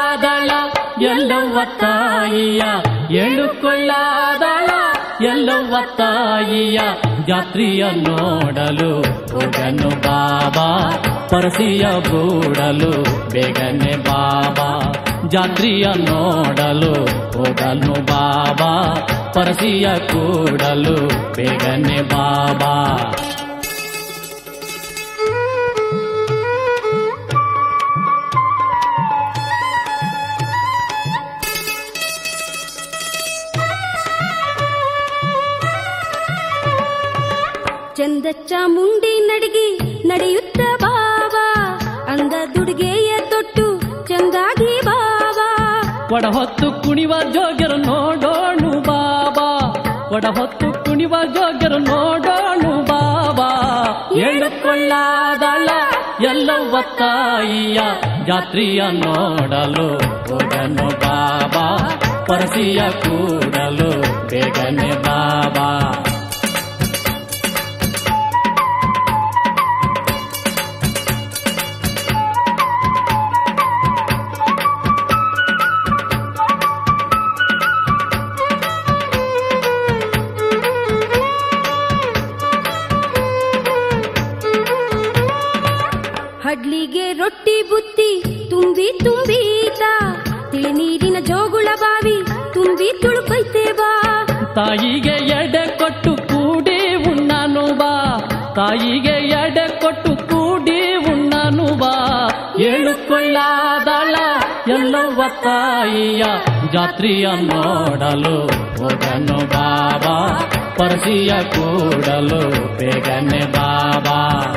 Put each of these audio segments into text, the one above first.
ಎಳುಕೊಳ್ಳಾದಳ ಎಲ್ಲವ್ವ ತಾಯಿಯ ಎಳುಕೊಳ್ಳಾದಳ ಎಲ್ಲವ್ವ ತಾಯಿಯ ಜಾತ್ರೆಯ ನೋಡಲು ಹೋಗನು ಬಾಬಾ ಪರಸಿಯ ಬೂಡಲು ಬೇಗನೆ ಬಾಬಾ ಜಾತ್ರೆಯ ನೋಡಲು ಹೋಗನು ಬಾಬಾ ಪರಸಿಯ ಕೂಡಲು ಬೇಗನೆ ಬಾಬಾ ಚಂದ ಚಾಮುಂಡಿ ನಡಿಗಿ ನಡೆಯುತ್ತ ಬಾಬಾ ಅಂದ ದುಡುಗೆಯ ತೊಟ್ಟು ಚಂದಾಗಿ ಬಾಬಾ ಒಡ ಹೊತ್ತು ಕುಣಿವ ಜೋಗ್ಯರು ನೋಡೋಣು ಬಾಬಾ ಒಡ ಹೊತ್ತು ಕುಣಿವ ಜೋಗ್ಯರು ನೋಡೋಣು ಬಾಬಾ ಎಳುಕೊಳ್ಳಾದಳ ಎಲ್ಲವ್ವ ತಾಯಿಯ ಜಾತ್ರೆಯ ನೋಡಲು ಹೋಗನು ಬಾಬಾ ಪರಸಿಯ ಕೂಡಲು ಬೇಗನೆ ಬಾಬಾ ಹಡ್ಲಿಗೆ ರೊಟ್ಟಿ ಬುತ್ತಿ ತುಂಬಿ ತುಂಬೀತ ತಿಳಿ ನೀರಿನ ಜೋಗುಳ ಬಾವಿ ತುಂಬಿ ತುಳುಕೈತೆ ಬಾ ತಾಯಿಗೆ ಎಡೆ ಕೊಟ್ಟು ಕೂಡಿ ಉಣ್ಣಾನು ಬಾ ತಾಯಿಗೆ ಎಡೆ ಕೊಟ್ಟು ಕೂಡಿ ಉಣ್ಣಾನು ಬಾ ಎಳುಕೊಳ್ಳಾದಳ ಎಲ್ಲವ್ವ ತಾಯಿಯ ಜಾತ್ರೆಯ ನೋಡಲು ಹೋಗನು ಬಾಬಾ ಪರಸಿಯ ಕೂಡಲು ಬೇಗನೆ ಬಾಬಾ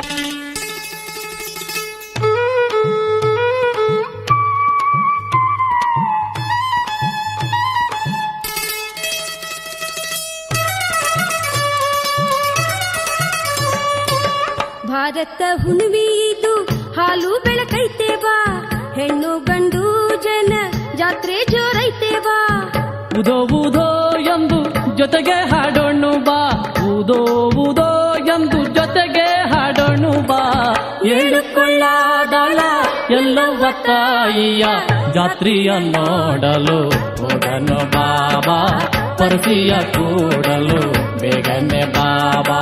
ಭಾರತ ಹುಣ್ಣಿಮೆ ಇದು ಹಾಲು ಬೆಳಕೈತೆ ಬಾ ಹೆಣ್ಣು ಗಂಡು ಜನ ಜಾತ್ರೆ ಜೋರೈತೆ ಬಾ ಉದೋ ಉದೋ ಎಂದು ಜೊತೆಗೆ ಹಾಡೋಣು ಬಾ ಉದೋ ಉದೋ ಎಂದು ಜೊತೆಗೆ ಹಾಡೋಣು ಬಾ ಎಳುಕೊಳ್ಳಾದಳ ಎಲ್ಲವ್ವ ತಾಯಿಯ ಜಾತ್ರೆಯ ನೋಡಲು ಹೋಗನು ಬಾಬಾ ಪರಸಿಯ ಕೂಡಲು ಬೇಗನೆ ಬಾಬಾ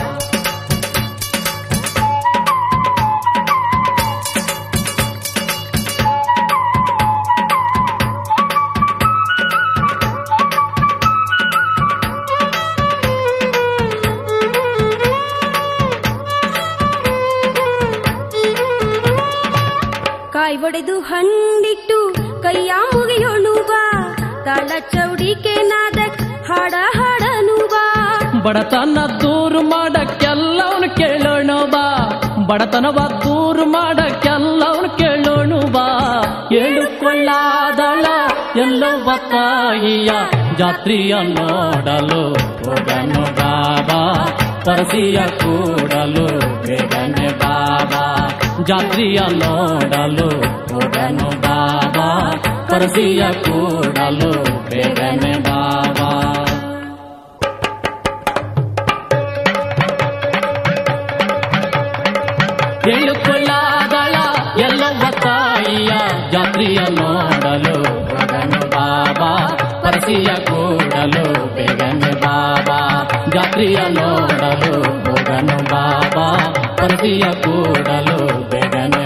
ಕಾಯಿ ಒಡೆದು ಹಣ್ಣಿಟ್ಟು ಕೈಯ ಮುಗಿಯೋಣು ಬಾ ತಾಳ ಚೌಡಿಕೆ ನಾದಕ್ ಹಾಡ ಹಾಡನು ಬಾ ಬಡತನ ದೂರು ಮಾಡಕ್ಕೆಲ್ಲವನು ಕೇಳೋಣ ಬಾ ಬಡತನವ ದೂರು ಮಾಡಕ್ಕೆಲ್ಲವನು ಕೇಳೋಣ ಬಾ ಎಳುಕೊಳ್ಳಾದಳ ಎಲ್ಲವ್ವ ತಾಯಿಯ ಜಾತ್ರೆಯ ನೋಡಲು ಹೋಗನು ಬಾಬಾ ಪರಸಿಯ ಕೂಡಲು ಬೇಗನೆ ಬಾಬಾ ಜಾತ್ರೆಯ ನೋಡಲು ಹೋಗನು ಬಾಬಾ ಪರಸಿಯ ಕೂಡಲು ಬೇಗನೆ ಬಾಬಾ ಎಳುಕೊಳ್ಳಾದಳ ಎಲ್ಲವ್ವ ತಾಯಿಯ ಜಾತ್ರೆಯ ನೋಡಲು ಹೋಗನು ಬಾಬಾ ಪರಸಿಯ ಕೂಡಲು ಬೇಗನೆ ಬಾಬಾ ಜಾತ್ರೆಯ ನೋಡಲು ಹೋಗನು ಬಾಬಾ ಪರಸಿಯ ಕೂಡಲು ಬೇಗನೆ